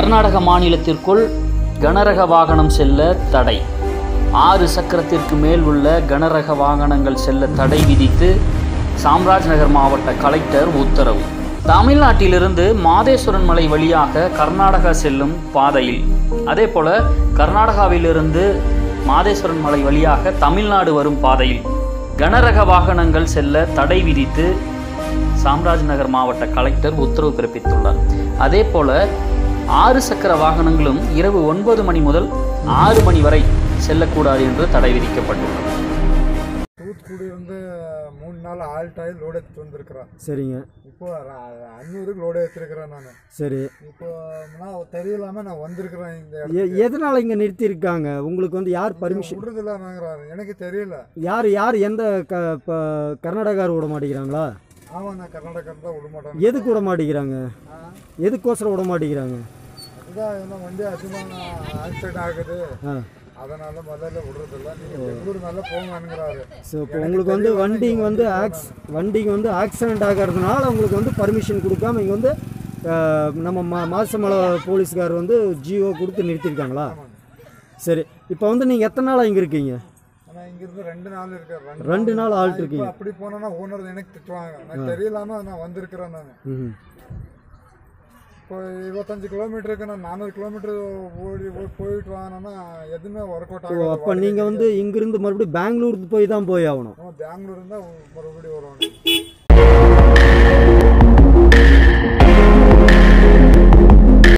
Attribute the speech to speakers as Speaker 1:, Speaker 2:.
Speaker 1: கர்நாடக மாநிலத்திற்குள் கனரக வாகனம் செல்ல தடை ஆறு சக்கரத்திற்கு மேல் உள்ள கனரக வாகனங்கள் செல்ல தடை விதித்து சாம்ராஜ் நகர் மாவட்ட கலெக்டர் உத்தரவு தமிழ்நாட்டிலிருந்து மாதேஸ்வரன் மலை வழியாக கர்நாடகா செல்லும் பாதையில் அதே போல கர்நாடகாவிலிருந்து மாதேஸ்வரன் மலை வழியாக தமிழ்நாடு வரும் பாதையில் கனரக வாகனங்கள் செல்ல தடை விதித்து சாம்ராஜ் நகர் மாவட்ட கலெக்டர் உத்தரவு பிறப்பித்துள்ளார் அதே போல ஆறு சக்கர வாகனங்களும் இரவு ஒன்பது மணி முதல் ஆறு மணி வரை செல்லக்கூடாது என்று தடை விதிக்கப்பட்டுள்ளது
Speaker 2: தூத்துக்குடி வந்து மூணு நாள் ஆல்ட் ஆகி லோடு எடுத்து வந்திருக்கிறேன்
Speaker 3: சரிங்க
Speaker 2: இப்போ ர- அஞ்சூறுக்கு லோடு எடுத்துருக்கிறேன் நான்
Speaker 3: சரி
Speaker 2: இப்போ நான் தெரியலாம நான் வந்திருக்கிறேன் இந்த
Speaker 3: எ
Speaker 2: இடத்துக்கு
Speaker 3: எதனால் இங்கே நிறுத்தியிருக்காங்க உங்களுக்கு வந்து யார் பர்மிஷன்
Speaker 2: விடுறதில்ல நாங்கிறாரு எனக்கு தெரியல
Speaker 3: யார் யார் எந்த க இப்போ கர்நாடகார் விட மாட்டேங்கிறாங்களா
Speaker 2: ஆமாம் நான் கர்நாடகா தான் விட மாட்டேன்
Speaker 3: எதுக்கு விட மாட்டேங்கிறாங்க
Speaker 2: ஆ,
Speaker 3: எதுக்கோசரம் விட மாட்டேங்கிறாங்க
Speaker 2: அதுதான் என்ன வண்டி அதிகமாக ஆக்சிடென்ட் ஆகுது
Speaker 3: ஆ
Speaker 2: அதனால முதல்ல விடுறதில்ல நீங்கள் பெங்களூர் மேலே போங்கன்னுங்கிறாரு
Speaker 3: ஸோ இப்போ உங்களுக்கு வந்து வண்டிங்க வந்து ஆக்ஸ் வண்டிங்க வந்து ஆக்சிடென்ட் ஆகிறதுனால உங்களுக்கு வந்து பர்மிஷன் கொடுக்காம இங்கே வந்து அஹ், நம்ம மா மாசமலை போலீஸ்கார் வந்து ஜியோ கொடுத்து நிறுத்தியிருக்காங்களா சரி இப்போ வந்து நீங்கள் எத்தனை நாளாக இங்கே இருக்கீங்க
Speaker 2: ஆனால் இங்கிருந்து ரெண்டு நாள் இருக்கேன்
Speaker 3: ரெண்டு நாள் ஆள்ட்டு
Speaker 2: இப்போ
Speaker 3: இருக்கீங்க
Speaker 2: அப்படி போனோன்னா ஓனர் எனக்கு திட்டுவாங்க நான் தெரியலாம நான் வந்திருக்கிறேன் நான்
Speaker 3: ம்
Speaker 2: இப்போ இருபத்தஞ்சு கிலோமீட்டருக்கு நான் நானூறு கிலோமீட்டர் ஓடி ஓ- போயிட்டு வாங்கினோன்னா எதுவுமே ஒர்க் அவுட்
Speaker 3: ஓ
Speaker 2: ஆகும்
Speaker 3: அப்போ நீங்கள் வந்து இங்கிருந்து மறுபடியும் பெங்களூருக்கு போய் தான் போய் ஆகணும்
Speaker 2: நம்ம பெங்களூர் இருந்தால் மறுபடியும் வருவாங்க